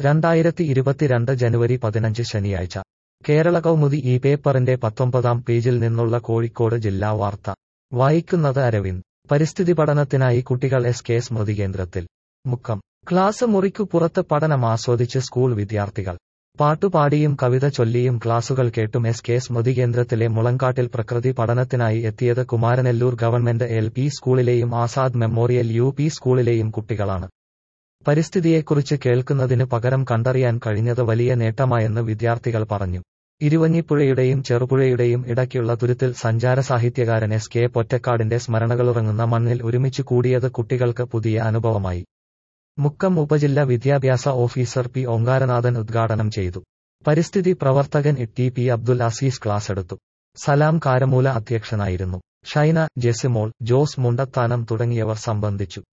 രണ്ടായിരത്തി ഇരുപത്തിരണ്ട് ജനുവരി പതിനഞ്ച് ശനിയാഴ്ച കേരള കൗമുദി ഈ പേപ്പറിന്റെ പത്തൊമ്പതാം പേജിൽ നിന്നുള്ള കോഴിക്കോട് ജില്ലാ വാർത്ത വായിക്കുന്നത് അരവിന്ദ് പരിസ്ഥിതി പഠനത്തിനായി കുട്ടികൾ എസ് കെ സ്മൃതി കേന്ദ്രത്തിൽ മുക്കം ക്ലാസ് മുറിക്കു പുറത്ത് പഠനം ആസ്വദിച്ച് സ്കൂൾ വിദ്യാർത്ഥികൾ പാട്ടുപാടിയും കവിത ചൊല്ലിയും ക്ലാസുകൾ കേട്ടും എസ് കെ സ്മൃതി കേന്ദ്രത്തിലെ മുളങ്കാട്ടിൽ പ്രകൃതി പഠനത്തിനായി എത്തിയത് കുമാരനെല്ലൂർ ഗവൺമെന്റ് എൽ പി സ്കൂളിലെയും ആസാദ് മെമ്മോറിയൽ യു പി സ്കൂളിലെയും കുട്ടികളാണ് പരിസ്ഥിതിയെക്കുറിച്ച് കേൾക്കുന്നതിന് പകരം കണ്ടറിയാൻ കഴിഞ്ഞത് വലിയ നേട്ടമായെന്ന് വിദ്യാർത്ഥികൾ പറഞ്ഞു ഇരുവഞ്ഞിപ്പുഴയുടെയും ചെറുപുഴയുടെയും ഇടയ്ക്കുള്ള തുരുത്തിൽ സഞ്ചാര സാഹിത്യകാരൻ എസ് കെ പൊറ്റക്കാടിന്റെ സ്മരണകളുറങ്ങുന്ന മണ്ണിൽ ഒരുമിച്ച് കൂടിയത് കുട്ടികൾക്ക് പുതിയ അനുഭവമായി മുക്കം ഉപജില്ല വിദ്യാഭ്യാസ ഓഫീസർ പി ഓങ്കാരനാഥൻ ഉദ്ഘാടനം ചെയ്തു പരിസ്ഥിതി പ്രവർത്തകൻ T P Abdul Azeez class എടുത്തു സലാം കാരമൂല അധ്യക്ഷനായിരുന്നു ഷൈന ജെസിമോൾ ജോസ് മുണ്ടത്താനം തുടങ്ങിയവർ സംബന്ധിച്ചു